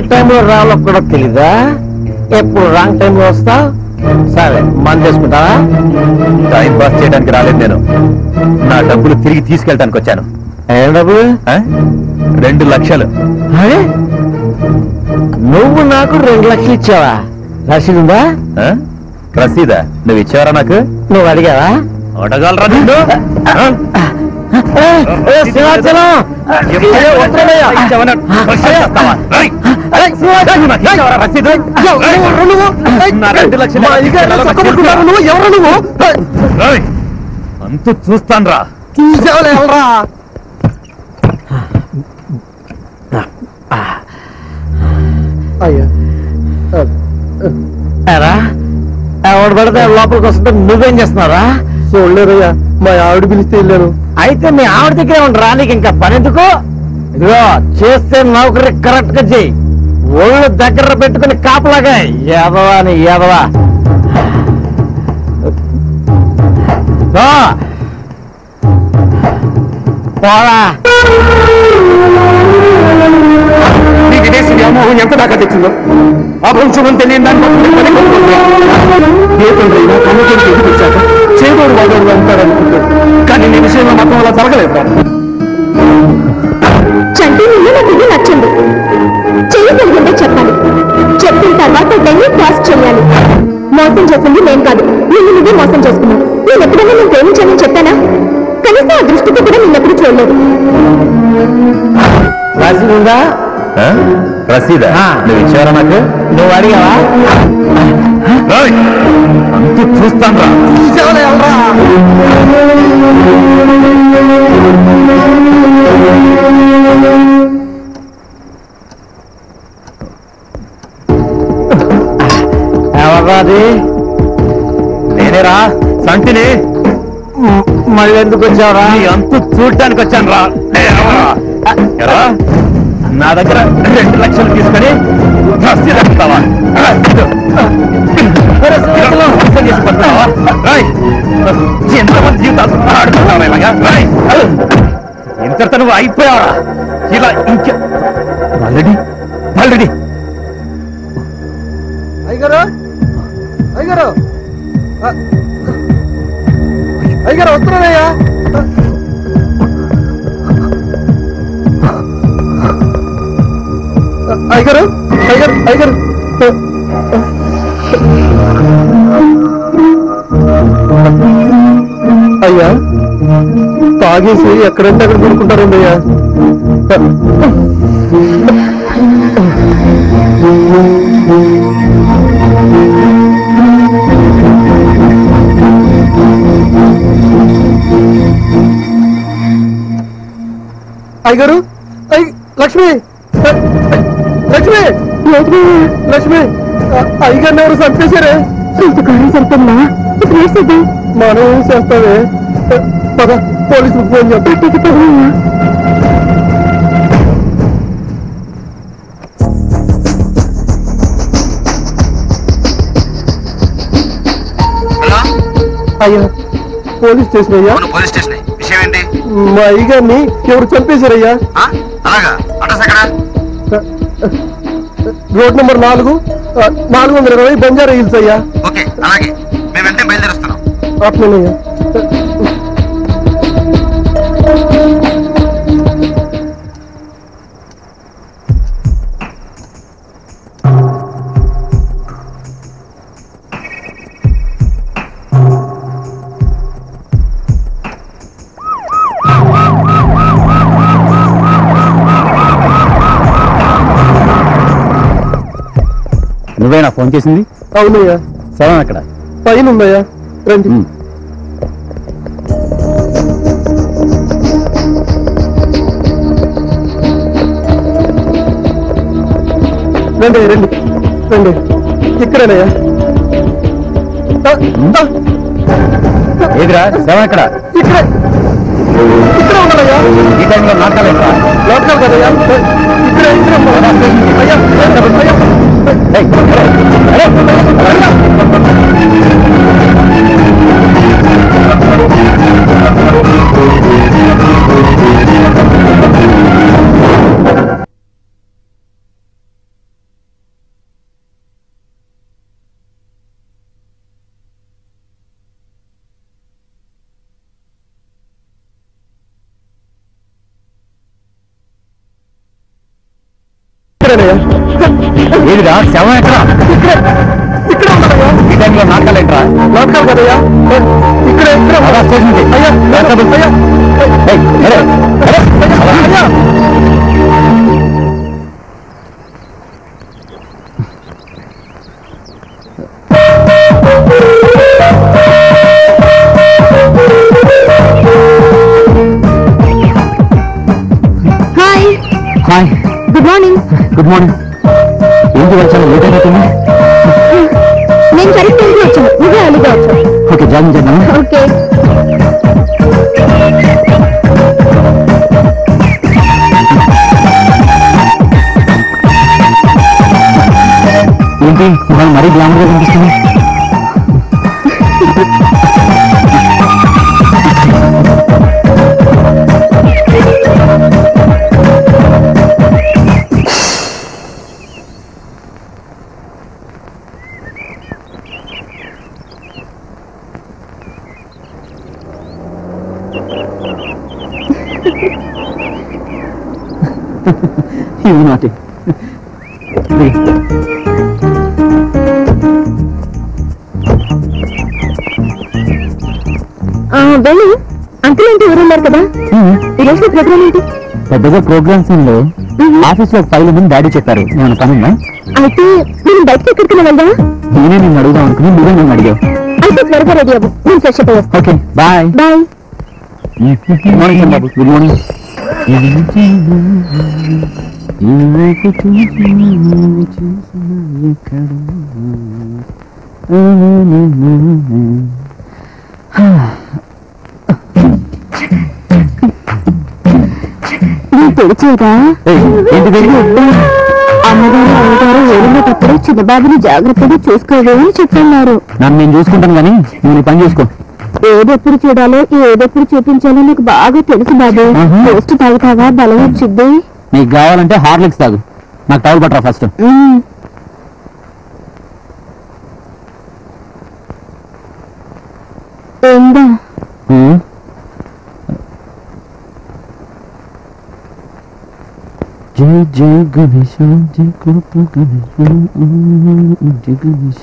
టైంలో రావాలో కూడా తెలీదా ఎప్పుడు రాంగ్ టైంలో వస్తావు సరే మంది చేసుకుంటావా టైం పాస్ చేయడానికి రాలేదు నేను నా డబ్బులు తిరిగి తీసుకెళ్ళడానికి వచ్చాను ఏం డబ్బు ఆ? రెండు లక్షలు అరే నువ్వు నాకు రెండు లక్షలు ఇచ్చావా రసీదు ఉందా ఆ? రసీదా నువ్వు ఇచ్చావరా నాకు నువ్వు అడిగావా అడగలరా నిన్ను ఆ? ఏ, ఏ, సింహాచలం! ఏ, వస్తున్నాడయ్యా. ఇచ్చావని క్వశ్చన్ చేస్తావా? రేయ్! ఏ, సింహాచలం! నాకు ఇచ్చావరా రసీదు? ఎవరు ఎవరు నువ్వు? ఏ, నా రెండు లక్షలు మా అయ్యగారు నెలలో చక్కబడుతున్నారు నువ్వు ఎవరు నువ్వు ఏ, రేయ్! అంతు చూస్తాన్రా తీసేవలే ఎవరా అయ్యా ఎరా ఎవడు పడితే లోపలికి వస్తుంటే నువ్వేం చేస్తున్నారా చూడలేదయ్యా మా ఆవిడ పిలిస్తే వెళ్ళాను అయితే మీ ఆవిడ దగ్గరే ఉండరా నీకు ఇంకా పని ఎందుకు ఇదిగో చేస్తే నౌకరీ కరెక్ట్ గా చెయ్యి ఒళ్ళు దగ్గర పెట్టుకుని కాపలాగా ఎదవా అని ఎదవా దో. పోరా నీ విదేశీ వ్యామోహం ఎంత దాకా తెచ్చిందో అభంశుభం తెలియని దాన్ని పట్టుకుని పని కొనుక్కుంటున్నా. ఏ తండ్రైనా కన్నతోటి ఎదురు వచ్చాక చేదోడు వాదోడుగా ఉంటాడనుకుంటాడు కానీ నీ విషయంలో మాత్రం అలా జరగలేదు చంటి నిన్ను నాకు ఇది నచ్చింది చేయగలిగిందే చెప్పాలి చెప్పిన తర్వాత డెన్ని క్రాస్ చేయాలి మోసం చేసింది నేను కాదు నిన్ను నువ్వే మోసం చేసుకున్నావు నేను ఎప్పుడైనా నేను ప్రేమించానని చెప్పానా కనీసం ఆ దృష్టితో కూడా నిన్నెప్పుడు చూడలేదు రసీదు ఉందా ఆ? రసీదా ఆ. నువ్వు ఇచ్చావరా నాకు నువ్వు అడిగావా రేయ్! అంతు చూస్తాన్రా తీసేవలే ఎవరా ఎవర్రా అది నేనేరా సంటిని మ్, మళ్ళీ ఎందుకు వచ్చావరా నీ అంతు చూడటానికి వచ్చాను రా ఎరా నా దగ్గర రెండు లక్షలు తీసుకొని రసీదు అడుగుతావా? ఇలా మోసం చేసి పట్టుకున్నావా? రేయ్! ఎంతమంది జీవితాలు ఆడుతున్నావా ఇలాగా రేయ్! ఇంతటితో నువ్వు అయిపోయావరా ఇలా ఇంక ఆల్రెడీ ఆల్రెడీ అయ్యగారు అయ్యగారు ఆ, అయ్యగారు వస్తున్నానయ్యా అయ్యగారు అయ్యగారు అయ్యగారు అయ్యా తాగేసి ఎక్కడంటే అక్కడ కొనుక్కుంటారండి అయ్యా అయ్యగారు అయ్ లక్ష్మి అయ్, లక్ష్మి లక్ష్మి అ- అయ్యగారిని ఎవరు చంపేశారే ఇంతకాలం సరిపోయిందా ఇప్పుడు ఏం చేద్దాం మనం ఏం చేస్తామే పద పోలీసులకు ఫోన్ చేద్దాం పట్టకి పదవయ్యా అయ్యా పోలీస్ స్టేషన్ అయ్యా పోలీస్ స్టేషన్ విషయం ఏంటి మా అయ్యగారిని ఎవరు చంపేశారయ్యా ఆ? అలాగా అడ్రస్ ఎక్కడ రోడ్ నెంబర్ నాలుగు ఆ, నాలుగు వందల ఇరవై బంజారా హిల్స్ అయ్యా ఓకే అలాగే మేము వెంటనే బయలుదేరుస్తున్నాం అట్లనయ్యా నువ్వేనా ఫోన్ చేసింది అవునయ్యా సెవెన్ అక్కడ పైన ఉందయ్యా రండి ఉమ్. రండి రండి రండి ఇక్కడేనయ్యా ఆ, ఆ, ఏదిరా సెవెన్ అక్కడ ఇక్కడే ఇక్కడే ఉన్నానయ్యా ఈ టైంలో నాటాలేదురా లోకల్ కదయ్యా ఇక్కడే ఇక్కడే ఉన్నాను. అయ్యా అయ్యా ఏయ్, అరే, అరే. ఇక్కడేనయ్యా ఏదిరా శవం ఎక్కడ ఇక్కడ ఉన్నాడయ్యా ఈ టైంలో నాటకాలేంట్రా నాటకాలు కదయ్యా ఇక్కడే ఇక్కడే అలా స్టేషన్కి. అయ్యా కానిస్టేబుల్. అయ్యా ఏయ్, అరే, అరే, అయ్యా hi hi good morning good morning ఏంటి వచ్చాను లేట్ అయినట్టుంది నేను కరెక్ట్ టైంకి వచ్చాను నువ్వే అలీగా వచ్చావు ఓకే జాయిన్ చేద్దాం ఓకే ఏంటి ఇవాళ మరీ గ్లామర్ గా కనిపిస్తుంది You naughty. Please. ఆ, వెళ్ళు అంకుల్ ఏంటి ఎవరు ఉన్నారు కదా ఈ రోజు ప్రోగ్రామ్ ఏంటి పెద్దగా ప్రోగ్రామ్స్ ఏం లేవు ఆఫీస్ లో ఫైల్ ఉందని డాడీ చెప్పారు ఏమైనా పని ఉందా అయితే నేను బయటకి ఎక్కడికి వెళ్దాం నేనే నిన్ను అడుగుదాం అనుకుని నువ్వే నన్ను అడిగావు అయితే త్వరగా రెడీ అవ్వు నేను ఫ్రెష్ అప్ వస్తాను ఓకే బాయ్ బాయ్ మార్నింగ్ బాబు గుడ్ మార్నింగ్ నువ్వు తెలిసేదా ఏంటిది అమ్మగారు అమ్మగారు వెళ్ళినప్పుడు చిన్నబాబుని జాగ్రత్తగా చూసుకోవే అని చెప్పన్నారు నన్ను నేను చూసుకుంటాను కానీ నువ్వు నీ పని చూసుకో ఏదెప్పుడు చూడాలో ఏదెప్పుడు చూపించాలో నాకు బాగా తెలుసు బాబు ఆహా. టేస్ట్ తాగుతావా బలం వచ్చింది నీకు కావాలంటే హార్లిక్స్ తాగు నాకు టవల్ పట్టరా ఫస్ట్ ఏందా జయ జయ గణేశ జయ కృప గణేశ జయ గణేశ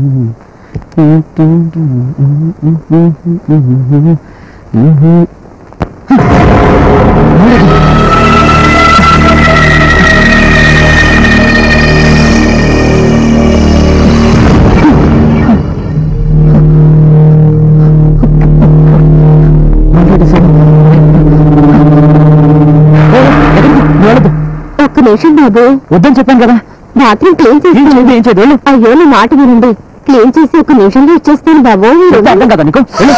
ఒక్క నిమిషం బాబు వద్దని చెప్పాను కదా బాత్రూమ్ క్లీన్ ఏం చేసి చేయదు ఏం చేయదు వెళ్ళు అయ్యో నా మాట వినండి క్లీన్ చేసి ఒక నిమిషంలో ఇచ్చేస్తాను బాబు మీరు చెప్తే అర్థం కదా నీకు వెళ్ళు.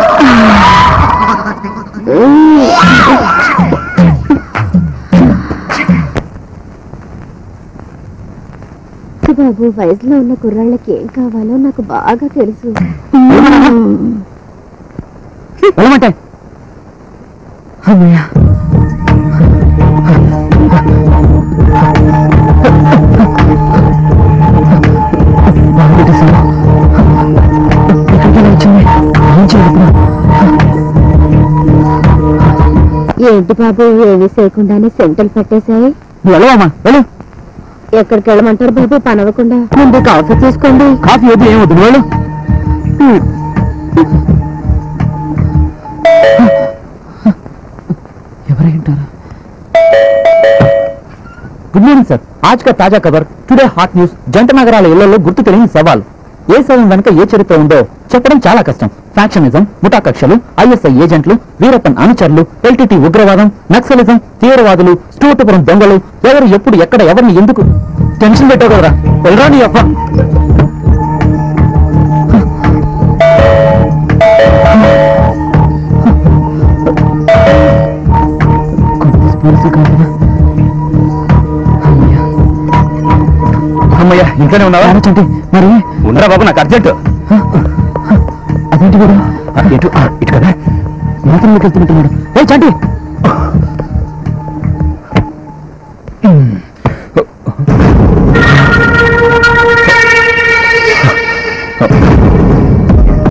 బాబు వయసులో ఉన్న కుర్రాళ్ళకి ఏం కావాలో నాకు బాగా తెలుసు వెళ్ళమంటే అమ్మయ్య ఏంటి బాబు ఏమీ చేయకుండానే సెంటలు పట్టేశాయి వెళ్ళవమ్మా వెళ్ళు ఎక్కడికి వెళ్ళమంటారు బాబు పనవకుండా ముందు కాఫీ తీసుకోండి కాఫీ వద్దు ఏం వద్దు నువ్వు వెళ్ళు ఎవరైంటారా గుడ్ మార్నింగ్ సార్ ఆజ్ కా తాజా ఖబర్ టుడే హాట్ న్యూస్ జంట నగరాల ఇళ్లలో గుర్తు తెలియని సవాల్ ఏ శవం వెనుక ఏ చరిత్ర ఉందో చెప్పడం చాలా కష్టం ఫ్యాక్షనిజం ముఠా కక్షలు ఐఎస్ఐ ఏజెంట్లు వీరప్పన్ అనుచరులు ఎల్టీటీ ఉగ్రవాదం నక్సలిజం తీవ్రవాదులు స్టూటుపురం దొంగలు ఎవరు ఎప్పుడు ఎక్కడ ఎవరిని ఎందుకు టెన్షన్ పెట్టావు కదరా వెళ్ళరా నీ అప్ప అమ్మయ్యా ఇంట్లోనే ఉన్నావా చంటి మరి ఉండరా బాబు నాకు అర్జెంట్ అదేంటి కూడా ఇటు ఇటు కదా మాత్రం వెళ్తున్నట్టున్నాడు ఏ చంటి